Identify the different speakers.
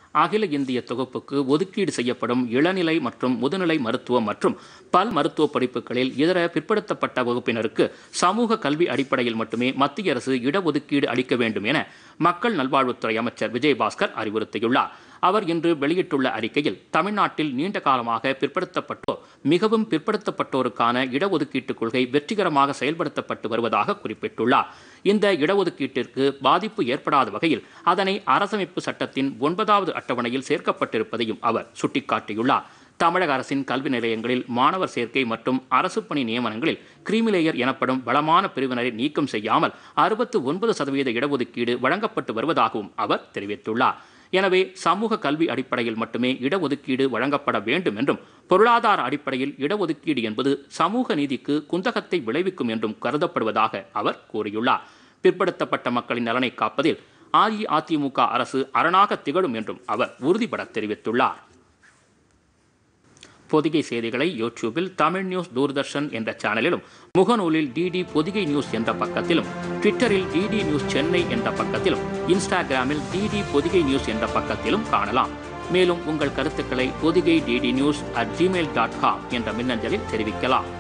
Speaker 1: அகில இந்திய தொகுப்புக்கு ஒதுக்கீடு செய்யப்படும் இளநிலை மற்றும் முதுநிலை மருத்துவம் மற்றும் பல் மருத்துவ படிப்புகளில் இதர பிற்படுத்தப்பட்ட வகுப்பினருக்கு சமூக கல்வி அடிப்படையில் மட்டுமே மத்திய அரசு இடஒதுக்கீடு அளிக்க வேண்டும் என மக்கள் நல்வாழ்வுத்துறை அமைச்சர் விஜயபாஸ்கர் அறிவுறுத்தியுள்ளார் அவர் இன்று வெளியிட்டுள்ள அறிக்கையில் தமிழ்நாட்டில் நீண்ட காலமாக பிற்படுத்தப்பட்டோர் மிகவும் பிற்படுத்தப்பட்டோருக்கான இடஒதுக்கீட்டு கொள்கை வெற்றிகரமாக செயல்படுத்தப்பட்டு வருவதாக குறிப்பிட்டுள்ளார் இந்த இடஒதுக்கீட்டிற்கு பாதிப்பு ஏற்படாத வகையில் அதனை அரசமைப்பு சட்டத்தின் ஒன்பதாவது அட்டவணையில் சேர்க்கப்பட்டிருப்பதையும் அவர் சுட்டிக்காட்டியுள்ளார் தமிழக அரசின் கல்வி நிலையங்களில் மாணவர் சேர்க்கை மற்றும் அரசு பணி நியமனங்களில் கிரீமிலேயர் எனப்படும் வளமான பிரிவினரை நீக்கம் செய்யாமல் அறுபத்து ஒன்பது சதவீத இடஒதுக்கீடு வழங்கப்பட்டு வருவதாகவும் அவர் தெரிவித்துள்ளார் எனவே சமூக கல்வி அடிப்படையில் மட்டுமே இடஒதுக்கீடு வழங்கப்பட வேண்டும் என்றும் பொருளாதார அடிப்படையில் இடஒதுக்கீடு என்பது சமூக நீதிக்கு குந்தகத்தை விளைவிக்கும் என்றும் கருதப்படுவதாக அவர் கூறியுள்ளார் பிற்படுத்தப்பட்ட மக்களின் நலனை காப்பதில் அஇஅதிமுக அரசு அரணாக திகழும் என்றும் அவர் உறுதிபட தெரிவித்துள்ளார் பொதிகை செய்திகளை யூடியூபில் தமிழ் நியூஸ் தூர்தர்ஷன் என்ற சேனலிலும் முகநூலில் டிடி பொதிகை நியூஸ் என்ற பக்கத்திலும் ட்விட்டரில் டிடி நியூஸ் சென்னை என்ற பக்கத்திலும் இன்ஸ்டாகிராமில் டிடி பொதிகை நியூஸ் என்ற பக்கத்திலும் காணலாம் மேலும் உங்கள் கருத்துக்களை Podhigai DD news at Gmail dot com என்ற மின்னஞ்சலில் தெரிவிக்கலாம்